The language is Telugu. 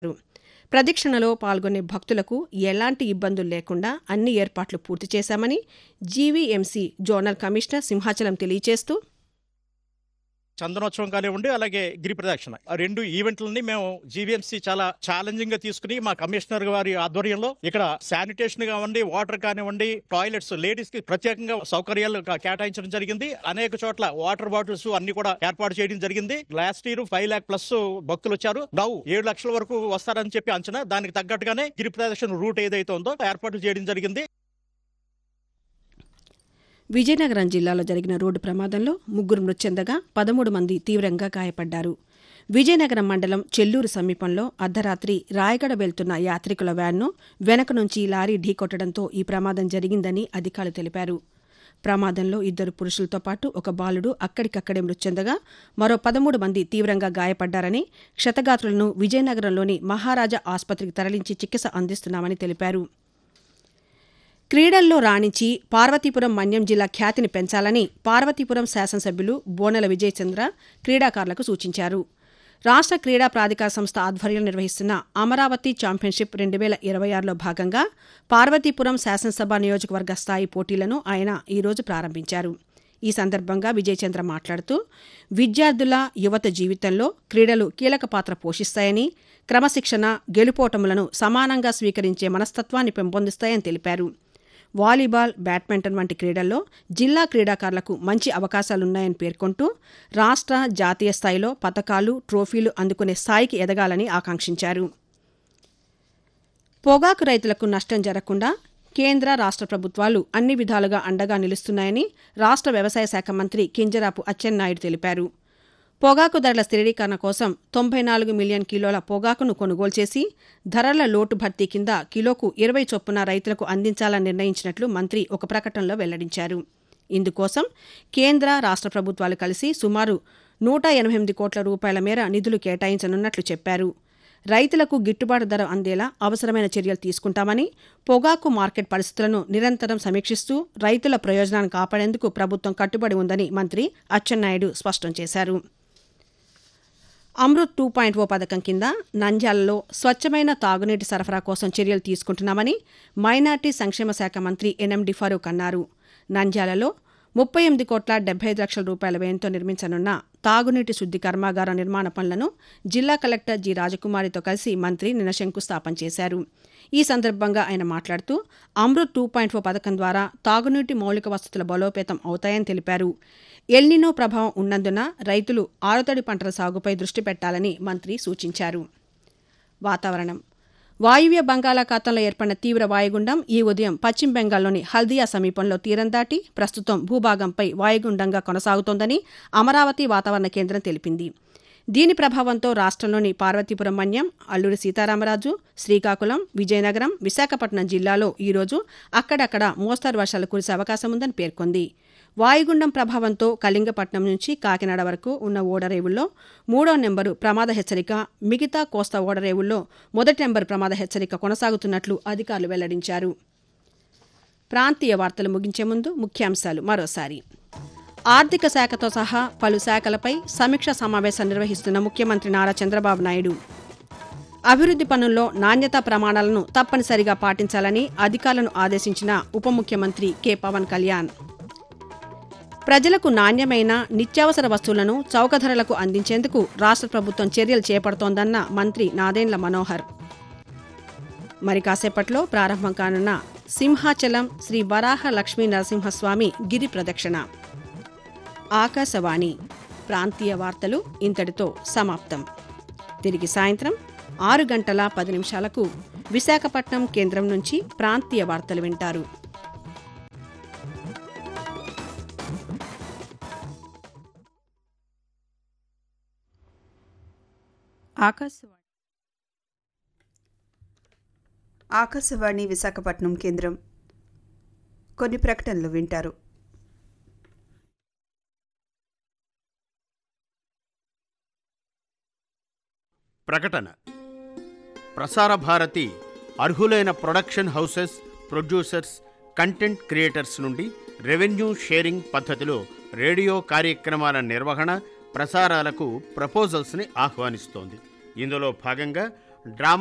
ప్రదక్షిణలో పాల్గొనే భక్తులకు ఎలాంటి ఇబ్బందులు లేకుండా అన్ని ఏర్పాట్లు పూర్తి చేశామని జీవీఎంసీ జోనల్ కమిషనర్ సింహాచలం తెలియజేస్తూ చందనోత్సవం కానివ్వండి అలాగే గిరి ప్రదక్షిణ ఆ రెండు ఈవెంట్లని మేము జీవీఎంసీ చాలా ఛాలెంజింగ్ గా తీసుకుని మా కమిషనర్ గారి ఆధ్వర్యంలో ఇక్కడ శానిటేషన్ కానివ్వండి వాటర్ కానివ్వండి టాయిలెట్స్ లేడీస్ కి ప్రత్యేకంగా సౌకర్యాలు కా- కేటాయించడం జరిగింది అనేక చోట్ల వాటర్ బాటిల్స్ అన్ని కూడా ఏర్పాటు చేయడం జరిగింది last year five lakh plus భక్తులు వచ్చారు నవ్వు ఏడు లక్షల వరకు వస్తారని చెప్పి అంచనా దానికి తగ్గట్టుగానే గిరి ప్రదక్షిణ రూట్ ఏదైతే ఉందో ఏర్పాటు చేయడం జరిగింది విజయనగరం జిల్లాలో జరిగిన రోడ్డు ప్రమాదంలో ముగ్గురు మృతి చెందగా పదమూడు మంది తీవ్రంగా గాయపడ్డారు విజయనగరం మండలం చెల్లూరు సమీపంలో అర్ధరాత్రి రాయగడ వెళ్తున్న యాత్రికుల వ్యాన్ను వెనక నుంచి లారీ ఢీకొట్టడంతో ఈ ప్రమాదం జరిగిందని అధికారులు తెలిపారు ప్రమాదంలో ఇద్దరు పురుషులతో పాటు ఒక బాలుడు అక్కడికక్కడే మృతి చెందగా మరో పదమూడు మంది తీవ్రంగా గాయపడ్డారని క్షతగాత్రులను విజయనగరంలోని మహారాజా ఆసుపత్రికి తరలించి చికిత్స అందిస్తున్నామని తెలిపారు క్రీడల్లో రాణించి పార్వతీపురం మన్యం జిల్లా ఖ్యాతిని పెంచాలని పార్వతీపురం శాసనసభ్యులు బోనెల విజయచంద్ర క్రీడాకారులకు సూచించారు రాష్ట్ర క్రీడా ప్రాధికార సంస్థ ఆధ్వర్యంలో నిర్వహిస్తున్న అమరావతి ఛాంపియన్షిప్ రెండు వేల ఇరవై ఆరులో భాగంగా పార్వతీపురం శాసనసభ నియోజకవర్గ స్థాయి పోటీలను ఆయన ఈరోజు ప్రారంభించారు ఈ సందర్భంగా విజయచంద్ర మాట్లాడుతూ విద్యార్థుల యువత జీవితంలో క్రీడలు కీలక పాత్ర పోషిస్తాయని క్రమశిక్షణ గెలుపోటములను సమానంగా స్వీకరించే మనస్తత్వాన్ని పెంపొందిస్తాయని తెలిపారు వాలీబాల్ బ్యాడ్మింటన్ వంటి క్రీడల్లో జిల్లా క్రీడాకారులకు మంచి అవకాశాలున్నాయని పేర్కొంటూ రాష్ట్ర జాతీయ స్థాయిలో పతకాలు ట్రోఫీలు అందుకునే స్థాయికి ఎదగాలని ఆకాంక్షించారు పొగాకు రైతులకు నష్టం జరగకుండా కేంద్ర రాష్ట్ర ప్రభుత్వాలు అన్ని విధాలుగా అండగా నిలుస్తున్నాయని రాష్ట్ర వ్యవసాయ శాఖ మంత్రి కింజరాపు అచ్చెన్నాయుడు తెలిపారు పొగాకు ధరల స్థిరీకరణ కోసం తొంభై నాలుగు మిలియన్ కిలోల పొగాకును కొనుగోలు చేసి ధరల లోటు భర్తీ కింద కిలోకు ఇరవై చొప్పున రైతులకు అందించాలని నిర్ణయించినట్లు మంత్రి ఒక ప్రకటనలో వెల్లడించారు ఇందుకోసం కేంద్ర రాష్ట్ర ప్రభుత్వాలు కలిసి సుమారు నూట ఎనభై ఎనిమిది కోట్ల రూపాయల మేర నిధులు కేటాయించనున్నట్లు చెప్పారు రైతులకు గిట్టుబాటు ధర అందేలా అవసరమైన చర్యలు తీసుకుంటామని పొగాకు మార్కెట్ పరిస్థితులను నిరంతరం సమీక్షిస్తూ రైతుల ప్రయోజనాన్ని కాపాడేందుకు ప్రభుత్వం కట్టుబడి ఉందని మంత్రి అచ్చెన్నాయుడు స్పష్టం చేశారు అమృత్ టూ పాయింట్ ఓ పథకం కింద నంద్యాలలో స్వచ్ఛమైన తాగునీటి సరఫరా కోసం చర్యలు తీసుకుంటున్నామని మైనార్టీ సంక్షేమ శాఖ మంత్రి ఎన్ఎండి ఫరూక్ అన్నారు నంద్యాలలో ముప్పై ఎనిమిది కోట్ల డెబ్బై ఐదు లక్షల రూపాయల వ్యయంతో నిర్మించనున్న తాగునీటి శుద్ధి కర్మాగారం నిర్మాణ పనులను జిల్లా కలెక్టర్ జి రాజకుమారితో కలిసి మంత్రి నిన్న శంకుస్థాపన చేశారు ఈ సందర్భంగా ఆయన మాట్లాడుతూ అమృత్ టూ పాయింట్ ఓ పథకం ద్వారా తాగునీటి మౌలిక వసతుల బలోపేతం అవుతాయని తెలిపారు ఎల్నినో ప్రభావం ఉన్నందున రైతులు ఆరుతడి పంటల సాగుపై దృష్టి పెట్టాలని మంత్రి సూచించారు వాతావరణం వాయువ్య బంగాళాఖాతంలో ఏర్పడిన తీవ్ర వాయుగుండం ఈ ఉదయం పశ్చిమ బెంగాల్లోని హల్దియా సమీపంలో తీరం దాటి ప్రస్తుతం భూభాగంపై వాయుగుండంగా కొనసాగుతోందని అమరావతి వాతావరణ కేంద్రం తెలిపింది దీని ప్రభావంతో రాష్ట్రంలోని పార్వతీపురం మన్యం అల్లూరి సీతారామరాజు శ్రీకాకుళం విజయనగరం విశాఖపట్నం జిల్లాలో ఈరోజు అక్కడక్కడ మోస్తరు వర్షాలు కురిసే అవకాశం ఉందని పేర్కొంది వాయుగుండం ప్రభావంతో కళింగపట్నం నుంచి కాకినాడ వరకు ఉన్న ఓడరేవుల్లో మూడో నెంబరు ప్రమాద హెచ్చరిక మిగతా కోస్తా ఓడరేవుల్లో మొదటి నెంబరు ప్రమాద హెచ్చరిక కొనసాగుతున్నట్లు అధికారులు వెల్లడించారు ప్రాంతీయ వార్తలు ముగించే ముందు ముఖ్యాంశాలు మరోసారి ఆర్థిక శాఖతో సహా పలు శాఖలపై సమీక్ష సమావేశం నిర్వహిస్తున్న ముఖ్యమంత్రి నారా చంద్రబాబు నాయుడు అభివృద్ది పనుల్లో నాణ్యతా ప్రమాణాలను తప్పనిసరిగా పాటించాలని అధికారులను ఆదేశించిన ఉప ముఖ్యమంత్రి కె పవన్ కళ్యాణ్ ప్రజలకు నాణ్యమైన నిత్యావసర వస్తువులను చౌక ధరలకు అందించేందుకు రాష్ట్ర ప్రభుత్వం చర్యలు చేపడుతోందన్న మంత్రి నాదెండ్ల మనోహర్ మరి కాసేపట్లో ప్రారంభం కానున్న సింహాచలం శ్రీ వరాహ లక్ష్మీ నరసింహస్వామి గిరి ప్రదక్షిణ ఆకాశవాణి ప్రాంతీయ వార్తలు ఇంతటితో సమాప్తం తిరిగి సాయంత్రం ఆరు గంటల పది నిమిషాలకు విశాఖపట్నం కేంద్రం నుంచి ప్రాంతీయ వార్తలు వింటారు ఆకాశవాణి ఆకాశవాణి విశాఖపట్నం కేంద్రం కొన్ని ప్రకటనలు వింటారు ప్రకటన ప్రసార భారతి అర్హులైన production houses producers content creators నుండి రెవెన్యూ షేరింగ్ పద్ధతిలో రేడియో కార్యక్రమాల నిర్వహణ ప్రసారాలకు ప్రపోజల్స్ని ఆహ్వానిస్తోంది ఇందులో భాగంగా డ్రామా